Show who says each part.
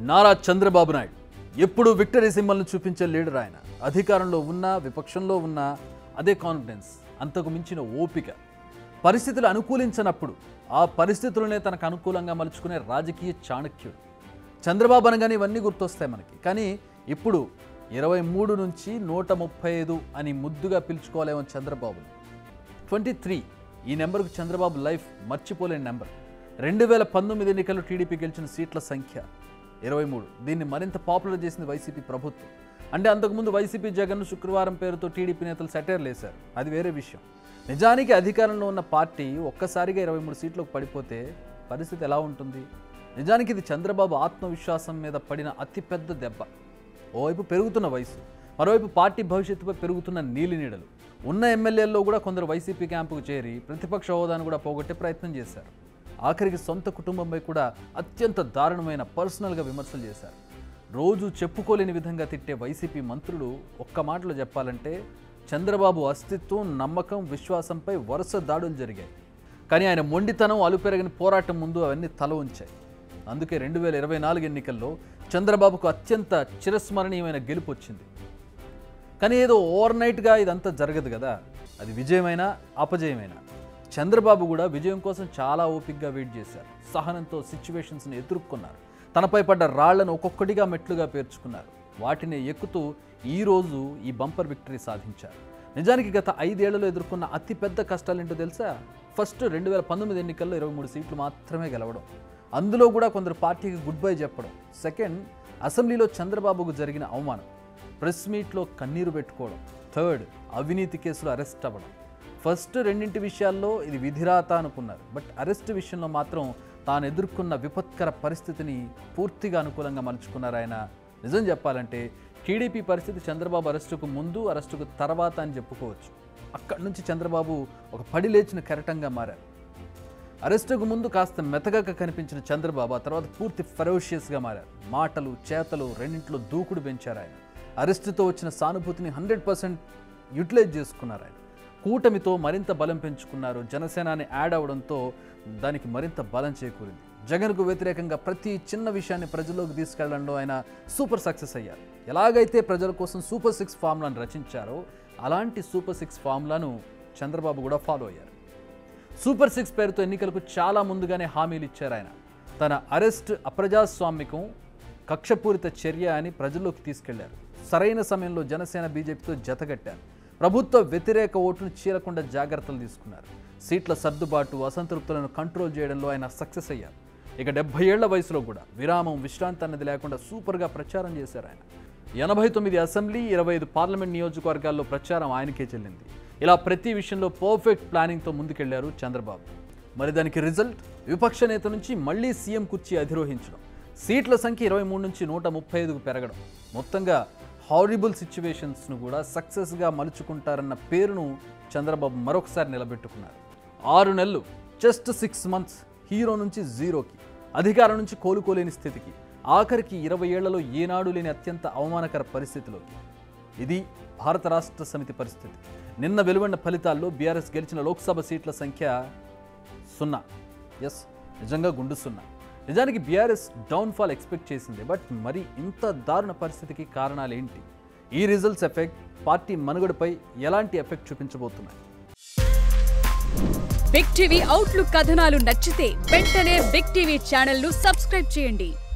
Speaker 1: నారా చంద్రబాబు నాయుడు ఎప్పుడు విక్టరీ సింబల్ను చూపించే లీడర్ ఆయన అధికారంలో ఉన్నా విపక్షంలో ఉన్నా అదే కాన్ఫిడెన్స్ అంతకు మించిన ఓపిక పరిస్థితులు అనుకూలించినప్పుడు ఆ పరిస్థితులనే తనకు అనుకూలంగా మలుచుకునే రాజకీయ చాణక్యుడు చంద్రబాబు అనగానే ఇవన్నీ గుర్తొస్తాయి మనకి కానీ ఇప్పుడు ఇరవై మూడు నుంచి నూట ముప్పై ఐదు అని ముద్దుగా పిలుచుకోలేమో చంద్రబాబు ట్వంటీ త్రీ ఈ నెంబర్కు చంద్రబాబు లైఫ్ మర్చిపోలేని నెంబర్ రెండు వేల పంతొమ్మిది ఎన్నికల్లో టీడీపీ గెలిచిన సీట్ల సంఖ్య ఇరవై మూడు దీన్ని మరింత పాపులర్ చేసింది వైసీపీ ప్రభుత్వం అంటే అంతకుముందు వైసీపీ జగన్ శుక్రవారం పేరుతో టీడీపీ నేతలు సెటైర్లు వేశారు అది వేరే విషయం నిజానికి అధికారంలో ఉన్న పార్టీ ఒక్కసారిగా ఇరవై మూడు సీట్లకు పడిపోతే పరిస్థితి ఎలా ఉంటుంది నిజానికి ఇది చంద్రబాబు ఆత్మవిశ్వాసం మీద పడిన అతిపెద్ద దెబ్బ ఓవైపు పెరుగుతున్న వయసు మరోవైపు పార్టీ భవిష్యత్తుపై పెరుగుతున్న నీలి నీడలు ఉన్న ఎమ్మెల్యేల్లో కూడా కొందరు వైసీపీ క్యాంపుకు చేరి ప్రతిపక్ష హోదాను కూడా పోగొట్టే ప్రయత్నం చేశారు ఆఖరికి సొంత కుటుంబంపై కూడా అత్యంత దారుణమైన పర్సనల్గా విమర్శలు చేశారు రోజు చెప్పుకోలేని విధంగా తిట్టే వైసీపీ మంత్రులు ఒక్క మాటలో చెప్పాలంటే చంద్రబాబు అస్తిత్వం నమ్మకం విశ్వాసంపై వరుస దాడులు జరిగాయి కానీ ఆయన మొండితనం అలుపెరగని పోరాటం ముందు అవన్నీ తల ఉంచాయి అందుకే రెండు వేల ఇరవై నాలుగు ఎన్నికల్లో చంద్రబాబుకు అత్యంత చిరస్మరణీయమైన గెలుపు వచ్చింది కానీ ఏదో ఓవర్ నైట్గా ఇదంతా జరగదు కదా అది విజయమైనా అపజయమైనా చంద్రబాబు కూడా విజయం కోసం చాలా ఓపికగా వెయిట్ చేశారు సహనంతో సిచ్యువేషన్స్ని ఎదుర్కొన్నారు తనపై పడ్డ రాళ్లను ఒక్కొక్కటిగా మెట్లుగా పేర్చుకున్నారు వాటిని ఎక్కుతూ ఈరోజు ఈ బంపర్ విక్టరీ సాధించారు నిజానికి గత ఐదేళ్లలో ఎదుర్కొన్న అతిపెద్ద కష్టాలేంటో తెలుసా ఫస్ట్ రెండు వేల పంతొమ్మిది ఎన్నికల్లో ఇరవై మూడు సీట్లు మాత్రమే గెలవడం అందులో కూడా కొందరు పార్టీకి గుడ్ బై చెప్పడం సెకండ్ అసెంబ్లీలో చంద్రబాబుకు జరిగిన అవమానం ప్రెస్ మీట్లో కన్నీరు పెట్టుకోవడం థర్డ్ అవినీతి కేసులో అరెస్ట్ అవ్వడం ఫస్ట్ రెండింటి విషయాల్లో ఇది విధిరాత అనుకున్నారు బట్ అరెస్ట్ విషయంలో మాత్రం తాను ఎదుర్కొన్న విపత్కర పరిస్థితిని పూర్తిగా అనుకూలంగా మలుచుకున్నారు ఆయన నిజం చెప్పాలంటే టీడీపీ పరిస్థితి చంద్రబాబు అరెస్టుకు ముందు అరెస్టుకు తర్వాత అని చెప్పుకోవచ్చు అక్కడి నుంచి చంద్రబాబు ఒక పడి లేచిన కెరటంగా మారారు అరెస్టుకు ముందు కాస్త మెతగక కనిపించిన చంద్రబాబు ఆ తర్వాత పూర్తి ఫెరోషియస్గా మారారు మాటలు చేతలు రెండింటిలో దూకుడు పెంచారు ఆయన అరెస్టుతో వచ్చిన సానుభూతిని హండ్రెడ్ పర్సెంట్ యూటిలైజ్ చేసుకున్నారు ఆయన కూటమితో మరింత బలం పెంచుకున్నారు జనసేనాని యాడ్ అవడంతో దానికి మరింత బలం చేకూరింది జగన్కు వ్యతిరేకంగా ప్రతి చిన్న విషయాన్ని ప్రజల్లోకి తీసుకెళ్లడంలో ఆయన సూపర్ సక్సెస్ అయ్యారు ఎలాగైతే ప్రజల కోసం సూపర్ సిక్స్ ఫార్ములాను రచించారో అలాంటి సూపర్ సిక్స్ ఫార్ములాను చంద్రబాబు కూడా ఫాలో అయ్యారు సూపర్ సిక్స్ పేరుతో ఎన్నికలకు చాలా ముందుగానే హామీలు ఇచ్చారు ఆయన తన అరెస్ట్ అప్రజాస్వామికం కక్షపూరిత చర్య అని ప్రజల్లోకి తీసుకెళ్లారు సరైన సమయంలో జనసేన బీజేపీతో జతగట్టారు ప్రభుత్వ వ్యతిరేక ఓటును చీలకుండా జాగ్రత్తలు తీసుకున్నారు సీట్ల సర్దుబాటు అసంతృప్తులను కంట్రోల్ చేయడంలో ఆయన సక్సెస్ అయ్యారు ఇక డెబ్బై ఏళ్ల వయసులో కూడా విరామం విశ్రాంతి అన్నది లేకుండా సూపర్గా ప్రచారం చేశారు ఆయన ఎనభై తొమ్మిది అసెంబ్లీ ఇరవై ఐదు పార్లమెంట్ నియోజకవర్గాల్లో ప్రచారం ఆయనకే చెల్లింది ఇలా ప్రతి విషయంలో పర్ఫెక్ట్ ప్లానింగ్తో ముందుకెళ్లారు చంద్రబాబు మరి దానికి రిజల్ట్ విపక్ష నేత నుంచి మళ్ళీ సీఎం కుర్చీ అధిరోహించడం సీట్ల సంఖ్య ఇరవై మూడు నుంచి నూట ముప్పై ఐదుకు పెరగడం మొత్తంగా హారిబుల్ సిచ్యువేషన్స్ను కూడా సక్సెస్గా మలుచుకుంటారన్న పేరును చంద్రబాబు మరొకసారి నిలబెట్టుకున్నారు ఆరు నెలలు జస్ట్ సిక్స్ మంత్స్ హీరో నుంచి జీరోకి అధికారం నుంచి కోలుకోలేని స్థితికి ఆఖరికి ఇరవై ఏళ్లలో ఏనాడు లేని అత్యంత అవమానకర పరిస్థితిలోకి ఇది భారత రాష్ట్ర సమితి పరిస్థితి నిన్న వెలువడిన ఫలితాల్లో బీఆర్ఎస్ గెలిచిన లోక్సభ సీట్ల సంఖ్య సున్నా ఎస్ నిజంగా గుండు సున్నా నిజానికి బీఆర్ఎస్ డౌన్ఫాల్ ఎక్స్పెక్ట్ చేసింది బట్ మరి ఇంత దారుణ పరిస్థితికి కారణాలు ఏంటి ఈ రిజల్ట్స్ ఎఫెక్ట్ పార్టీ మనుగడపై ఎలాంటి ఎఫెక్ట్ చూపించబోతున్నాయి
Speaker 2: బిగ్ టీవీ అవుట్లుక్ కథనాలు నచ్చితే వెంటనే బిగ్ టీవీ ఛానల్ ను సబ్స్క్రైబ్ చేయండి